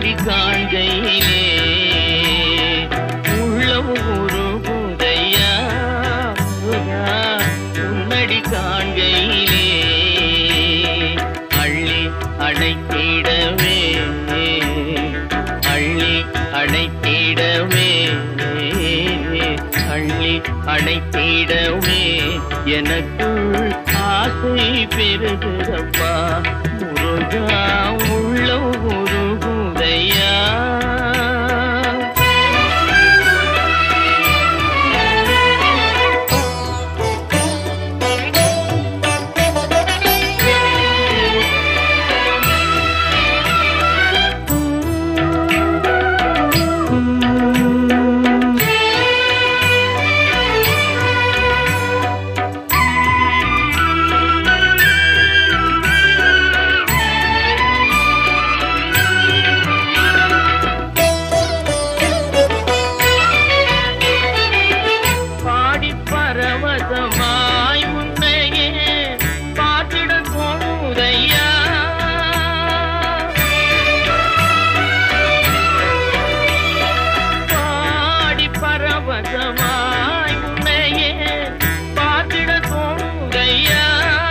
உன்னடி காண்கையிலே உள்ளம் உருகுதையா முருகா உன்னடி காண்கையிலே அள்ளி அணைத்திடவே அள்ளி அணைத்திடவே அள்ளி அணைத்திடவே எனக்குள் ஆசை பெருகுதப்பா முருகா உள்ள உருகுதையா பாடி பரவசமாய் உன்னையே பார்த்திட தோணுதையா பாடி பரவசமாய் உன்னையே பார்த்திட தோணுதையா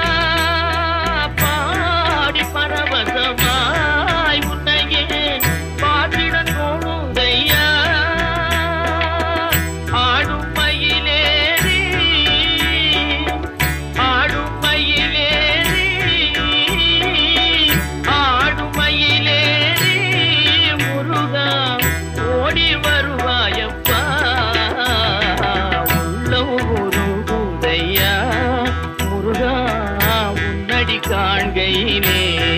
பாடி பரவசமாய் உன்னையே பார்த்திட தோணுதையா ஆடும் மயிலேறி ஆடும் மயிலேறி ஆடும் மயிலேறி முருகா ஓடி வருவாயப்பா உள்ளம் உருகுதையா முருகா உன்னடி காண்கையிலே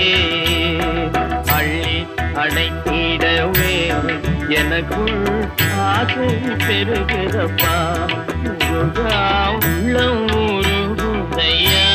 அள்ளி அணைத்திடவே எனக்குள் ஆசை பெருகிறப்பா முருகா உள்ளம் உருகுதையா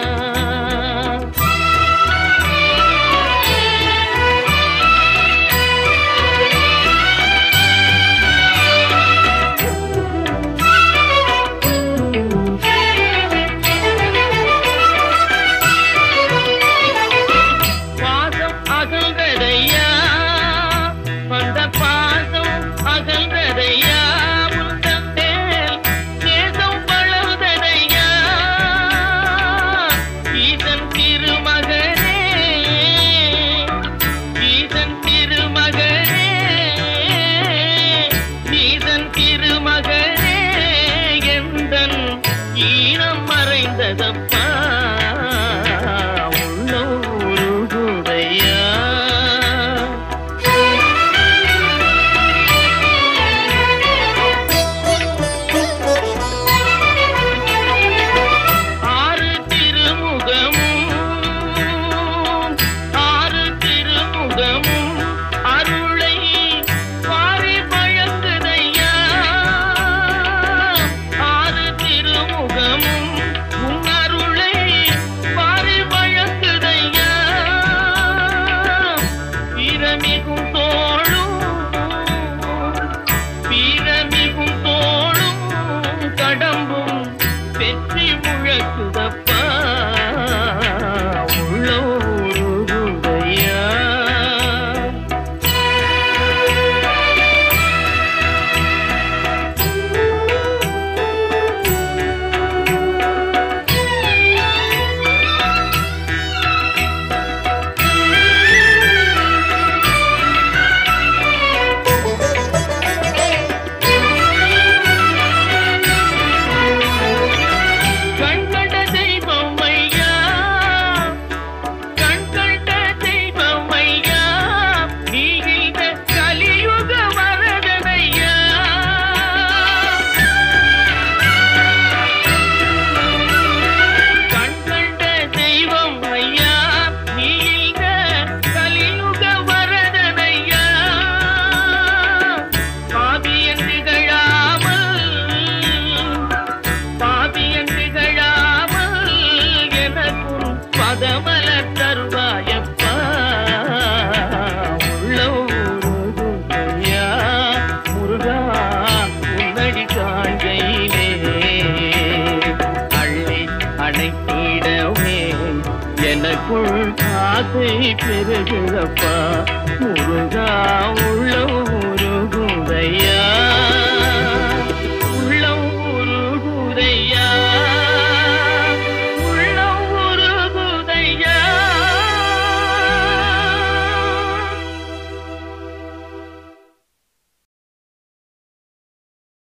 பாசம் அகல்றதையா வந்த பாசம் அகல்றதையா உந்தன் மேல் நேசம் வளர்ந்ததையா ஈசன் திருமகனே ஈசன் திருமகனே ஈசன் திருமகனே எந்தன் ஈனம் மறைந்ததப்பா உள்ளம் உருகுதையா ஆறு திருமுகமும் ஆறு திருமுகமும் அருளை பாரி வழங்குதையா ஆறு திருமுகமும் உன் அருளை பாரி வழங்குதையா வீரமிகும் தோளும் வீரமிகும் தோளும் கடம்பும் வெற்றி முழக்குதப்பா உள்ள உருகுதையா கண்கண்ட தெய்வம் ஐயா கண்கண்ட தெய்வம் ஐயா நீ இந்த கலியுக வரதனையா கண்கண்ட தெய்வம் ஐயா நீ இந்த கலியுக வரதனையா பாவியன் திகழாமல் பாவியன் திகழாமல் எனக்கும் பதமல தருவாயப்பா உள்ள உருகுதையா முருகா உன்னடி காண்கையிலே அள்ளி அணைத்திடவே எனக்குள் ஆசை பெருகிறப்பா முருகா உள்ள